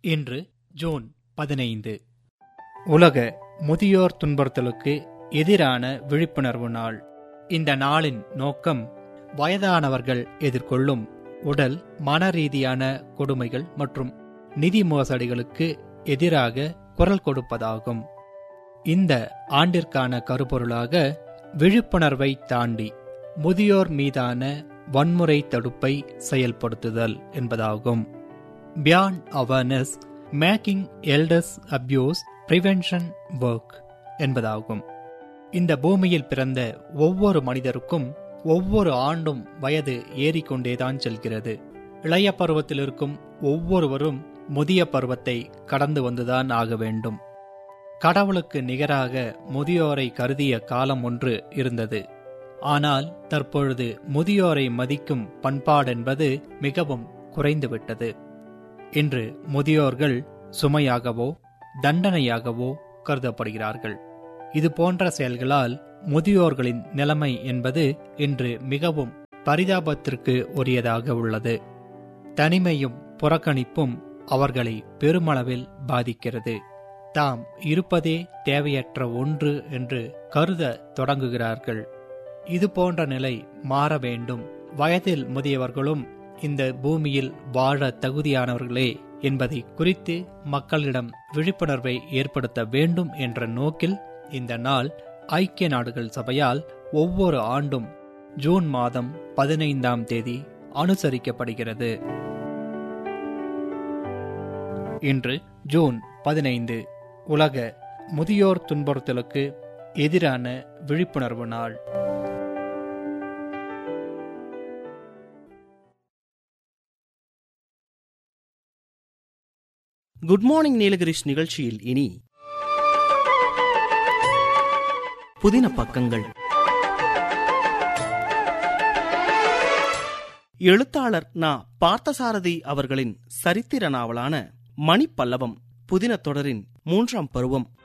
இன்று ஜூன் பதினைந்து உலக முதியோர் துன்புறுத்தலுக்கு எதிரான விழிப்புணர்வு நாள் இந்த நாளின் நோக்கம் வயதானவர்கள் எதிர்கொள்ளும் உடல் மன ரீதியான கொடுமைகள் மற்றும் நிதி மோசடிகளுக்கு எதிராக குரல் கொடுப்பதாகும் இந்த ஆண்டிற்கான கருப்பொருளாக விழிப்புணர்வை தாண்டி முதியோர் மீதான வன்முறை தடுப்பை செயல்படுத்துதல் என்பதாகும் beyond awareness making elders abuse prevention work என்பதாகும் இந்த பூமியில் பிறந்த ஒவ்வொரு மனிதருக்கும் ஒவ்வொரு ஆண்டும் வயது ஏறிக்கொண்டேதான் செல்கிறது இளைய பருவத்தில் இருக்கும் ஒவ்வொருவரும் முதிய பருவத்தை கடந்து வந்துதான் ஆக வேண்டும் கடவுளுக்கு நிகராக முதியோரை கருதிய காலம் ஒன்று இருந்தது ஆனால் தற்பொழுது முதியோரை மதிக்கும் பண்பாடென்பது மிகவும் குறைந்துவிட்டது இன்று முதியோர்கள் சுமையாகவோ தண்டனையாகவோ கருதப்படுகிறார்கள் இது போன்ற செயல்களால் முதியோர்களின் நிலைமை என்பது இன்று மிகவும் பரிதாபத்திற்கு உரியதாக உள்ளது தனிமையும் புறக்கணிப்பும் அவர்களை பெருமளவில் பாதிக்கிறது தாம் இருப்பதே தேவையற்ற ஒன்று என்று கருத தொடங்குகிறார்கள் இது போன்ற நிலை மாற வேண்டும் வயதில் முதியவர்களும் இந்த பூமியில் வாழ தகுதியானவர்களே என்பதை குறித்து மக்களிடம் விழிப்புணர்வை ஏற்படுத்த வேண்டும் என்ற நோக்கில் இந்த நாள் ஐக்கிய நாடுகள் சபையால் ஒவ்வொரு ஆண்டும் ஜூன் மாதம் பதினைந்தாம் தேதி அனுசரிக்கப்படுகிறது இன்று ஜூன் பதினைந்து உலக முதியோர் துன்புறுத்தலுக்கு எதிரான விழிப்புணர்வு நாள் குட் மார்னிங் நீலகிரிஷ் நிகழ்ச்சியில் இனி புதின பக்கங்கள் எழுத்தாளர் நா பார்த்தசாரதி அவர்களின் சரித்திர நாவலான மணிப்பல்லவம் புதின தொடரின் மூன்றாம் பருவம்